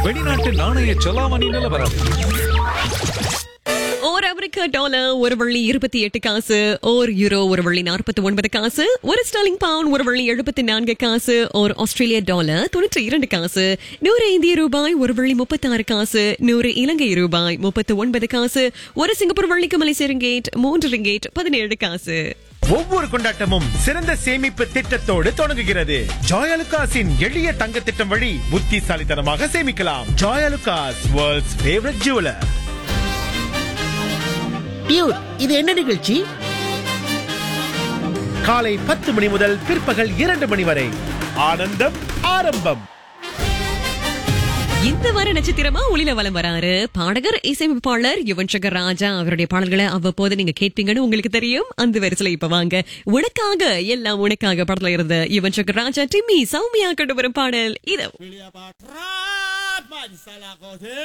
வெளிநாட்டு நாணய செலாவணி நிலவரம் ஒரு அமெரிக்க டாலர் ஒரு வள்ளி இருபத்தி எட்டு காசு ஒரு யூரோ ஒரு வள்ளி நாற்பத்தி ஒன்பது காசு ஒரு ஸ்டர்லிங் பவுண்ட் ஒரு வள்ளி எழுபத்தி நான்கு காசு ஒரு ஆஸ்திரேலிய டாலர் தொண்ணூற்றி இரண்டு காசு நூறு இந்திய ரூபாய் ஒரு வள்ளி முப்பத்தி ஆறு காசு நூறு இலங்கை ரூபாய் முப்பத்தி ஒன்பது காசு ஒரு சிங்கப்பூர் வள்ளிக்கு மலேசிய ரிங்கேட் மூன்று ரிங்கேட் பதினேழு காசு ஒவ்வொரு கொண்டாட்டமும் சிறந்த சேமிப்பு திட்டத்தோடு தொடங்குகிறது ஜாயலுகாஸின் எளிய தங்க திட்டம் வழி புத்திசாலித்தனமாக சேமிக்கலாம் Joyalukkas world's favourite jeweller dude இது என்ன நிகழ்ச்சி காலை பத்து மணி முதல் பிற்பகல் இரண்டு மணி வரை ஆனந்தம் ஆரம்பம் இந்த வார நட்சத்திரமா ஒளில வலம் வராரு பாடகர் இசையமைப்பாளர் யுவன் சங்கர் ராஜா அவருடைய பாடல்களை அவ்வப்போது நீங்க கேட்பீங்கன்னு உங்களுக்கு தெரியும் அந்த வரிசையில இப்ப வாங்க உனக்காக எல்லாம் உனக்காக படத்துல இருந்த யுவன் சங்கர் ராஜா டிம்மி சௌமியா கொண்டு வரும் பாடல் இதோ